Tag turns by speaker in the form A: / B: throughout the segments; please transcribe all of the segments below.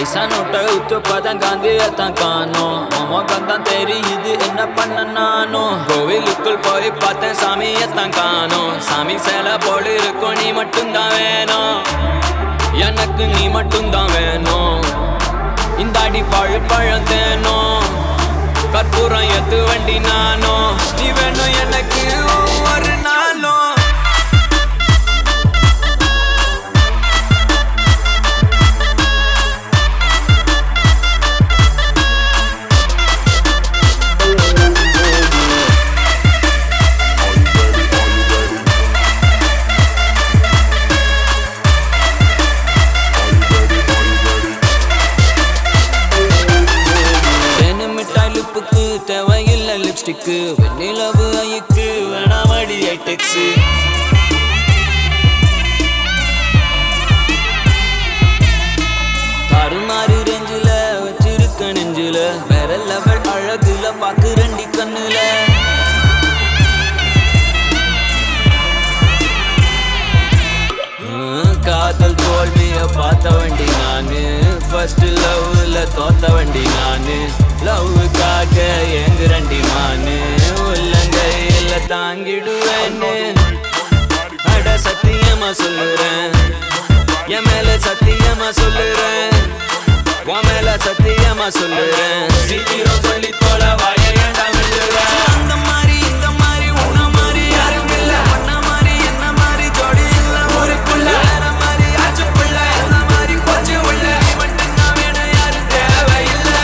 A: பைசா நோட்டை உத்து பார்த்தேன் காந்தியத்தான் காணோம் உமக்கம் தான் தெரியுது என்ன பண்ண நானும் கோவிலுக்குள் போய் பார்த்தேன் சாமியத்தான் காணோம் சாமி சேலை போல இருக்கும் நீ மட்டும்தான் வேணும் எனக்கு நீ மட்டும்தான் வேணும் இந்த அடி பழு பழம் தேனும் கற்பூரம் எத்து வண்டி நானும் நீ வேணும் எனக்கு ஒவ்வொரு நாளும் தேனு மிட்டாய் லிப்புக்கு தேவையில்லை லிப்ஸ்டிக்கு வெண்ணிலவு ஐக்கு வேணாமடி ஐடெக்ஸு தாறுமாறு ரெஞ்சில வச்சிருக்க நெஞ்சில வேற லெவல் அழகுல பாக்கு ரெண்டி கண்ணுல ஹம், காதல் தோல்விய பார்த்த வண்டி நானு ஃபர்ஸ்ட் லவ்ல தோத்த வண்டி நானு லவ்வுக்காக ஏங்குறண்டி மானு உள்ளங்கையில தாங்கிடுவேன்னு அட சத்தியமா சொல்லுறேன் என் மேல சத்தியமா சொல்லுறேன் உன் மேல சத்தியமா சொல்லுறேன் சீக்கிரம் சொல்லி போல வாய ஏண்டா விழுறேன் அந்த மாதிரி இந்த மாதிரி உன்ன மாதிரி யாரும் இல்ல உன்ன மாதிரி என்ன மாதிரி ஜோடி இல்ல ஊருக்குள்ள வேற மாதிரி ஆச்சு புள்ள என்ன மாதிரி போச்சு உள்ள நீ மட்டும்தான் வேணும் யாரும் தேவையில்லை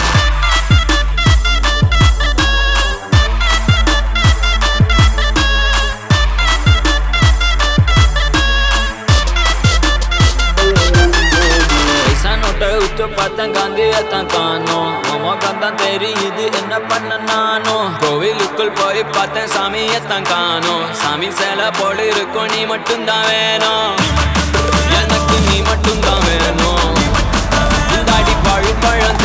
A: பைசா நோட்டை உத்து பார்த்தேன் காந்தியத்தான் காணோம் உமக்கம் தான் தெரியுது என்ன பண்ண நானும் கோவிலுக்குள் போய் பார்த்தேன் சாமியத்தான் காணோம் சாமி சேலை போல இருக்கும் நீ மட்டும்தான் வேணும் எனக்கு நீ மட்டும்தான் வேணும் இந்த அடி பழு பழம்